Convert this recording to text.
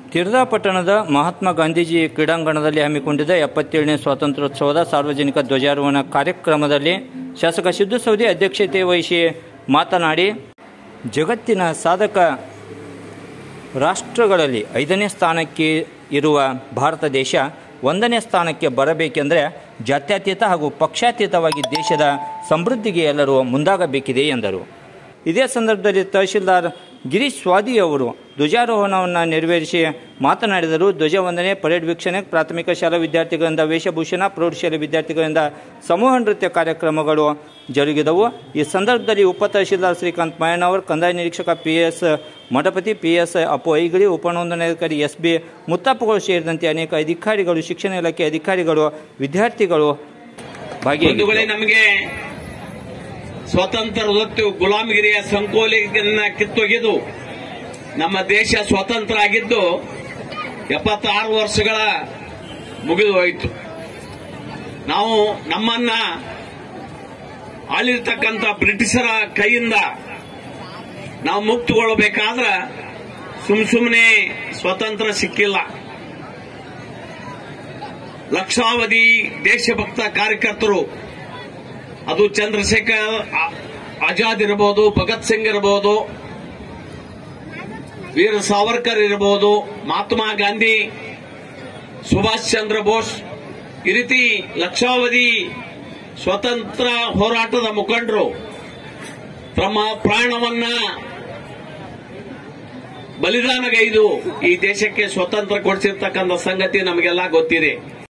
ತಿರ್ದಾ ಪಟ್ಟಣದ ಮಹಾತ್ಮ ಗಾಂಧೀಜಿ ಕ್ರೀಡಾಂಗಣದಲ್ಲಿ ಹಮ್ಮಿಕೊಂಡಿದ್ದ ಎಪ್ಪತ್ತೇಳನೇ ಸ್ವಾತಂತ್ರ್ಯೋತ್ಸವದ ಸಾರ್ವಜನಿಕ ಧ್ವಜಾರೋಹಣ ಕಾರ್ಯಕ್ರಮದಲ್ಲಿ ಶಾಸಕ ಸಿದ್ದು ಸೌದಿ ಅಧ್ಯಕ್ಷತೆ ವಹಿಸಿ ಮಾತನಾಡಿ ಜಗತ್ತಿನ ಸಾಧಕ ರಾಷ್ಟ್ರಗಳಲ್ಲಿ ಐದನೇ ಸ್ಥಾನಕ್ಕೆ ಇರುವ ಭಾರತ ದೇಶ ಒಂದನೇ ಸ್ಥಾನಕ್ಕೆ ಬರಬೇಕೆಂದರೆ ಜಾತ್ಯತೀತ ಹಾಗೂ ಪಕ್ಷಾತೀತವಾಗಿ ದೇಶದ ಸಮೃದ್ಧಿಗೆ ಎಲ್ಲರೂ ಮುಂದಾಗಬೇಕಿದೆ ಎಂದರು ಇದೇ ಸಂದರ್ಭದಲ್ಲಿ ತಹಶೀಲ್ದಾರ್ ಗಿರೀಶ್ ಸ್ವಾದಿ ಅವರು ಧ್ವಜಾರೋಹಣವನ್ನು ನೆರವೇರಿಸಿ ಮಾತನಾಡಿದರು ಧ್ವಜವಂದನೆ ಪರೇಡ್ ವೀಕ್ಷಣೆ ಪ್ರಾಥಮಿಕ ಶಾಲಾ ವಿದ್ಯಾರ್ಥಿಗಳಿಂದ ವೇಷಭೂಷಣ ಪ್ರೌಢಶಾಲೆ ವಿದ್ಯಾರ್ಥಿಗಳಿಂದ ಸಮೂಹ ನೃತ್ಯ ಕಾರ್ಯಕ್ರಮಗಳು ಜರುಗಿದವು ಈ ಸಂದರ್ಭದಲ್ಲಿ ಉಪ ತಹಶೀಲ್ದಾರ್ ಶ್ರೀಕಾಂತ್ ಮಯಣ್ಣವರ್ ಕಂದಾಯ ನಿರೀಕ್ಷಕ P S Mathapati P S Appu Aigali ಉಪನೋಂದಣಾಧಿಕಾರಿ ಎಸ್ ಬಿ ಮುತ್ತಪ್ಪಗಳು ಸೇರಿದಂತೆ ಅನೇಕ ಅಧಿಕಾರಿಗಳು ಶಿಕ್ಷಣ ಇಲಾಖೆ ಅಧಿಕಾರಿಗಳು ವಿದ್ಯಾರ್ಥಿಗಳು ಭಾಗಿಯಾಗಿದ್ದರು ಬಂಧುಗಳೇ ನಮಗೆ ಸ್ವಾತಂತ್ರ್ಯದೊತ್ತು ಗುಲಾಮಗಿರಿಯ ಸಂಕೋಲೆಯನ್ನ ಕಿತ್ತೊಗೆದು ನಮ್ಮ ದೇಶ ಸ್ವತಂತ್ರ ಆಗಿದ್ದು ಎಪ್ಪತ್ತಾರು ವರ್ಷಗಳ ಮುಗಿದು ಹೋಯಿತು ನಾವು ನಮ್ಮನ್ನ ಆಳಿರ್ತಕ್ಕಂಥ ಬ್ರಿಟಿಷರ ಕೈಯಿಂದ ನಾವು ಮುಕ್ತಗೊಳ್ಳಬೇಕಾದ್ರ ಸುಮ್ ಸುಮ್ಮನೆ ಸ್ವತಂತ್ರ ಸಿಕ್ಕಿಲ್ಲ ಲಕ್ಷಾವಧಿ ದೇಶಭಕ್ತ ಕಾರ್ಯಕರ್ತರು ಅದು ಚಂದ್ರಶೇಖರ್ ಆ- ಆಜಾದ್ ಇರಬಹುದು ಭಗತ್ ಸಿಂಗ್ ಇರಬಹುದು ವೀರ ಸಾವರ್ಕರ್ ಇರಬಹುದು ಮಹಾತ್ಮ ಗಾಂಧಿ ಸುಭಾಷ್ ಚಂದ್ರ ಬೋಸ್ ಈ ರೀತಿ ಲಕ್ಷಾವಧಿ ಸ್ವತಂತ್ರ ಹೋರಾಟದ ಮುಖಂಡರು ತಮ್ಮ ಪ್ರಾಣವನ್ನ ಬಲಿದಾನಗೈದು ಈ ದೇಶಕ್ಕೆ ಸ್ವತಂತ್ರ ಕೊಡಿಸಿರ್ತಕ್ಕಂಥ ಸಂಗತಿ ನಮಗೆಲ್ಲ ಗೊತ್ತಿದೆ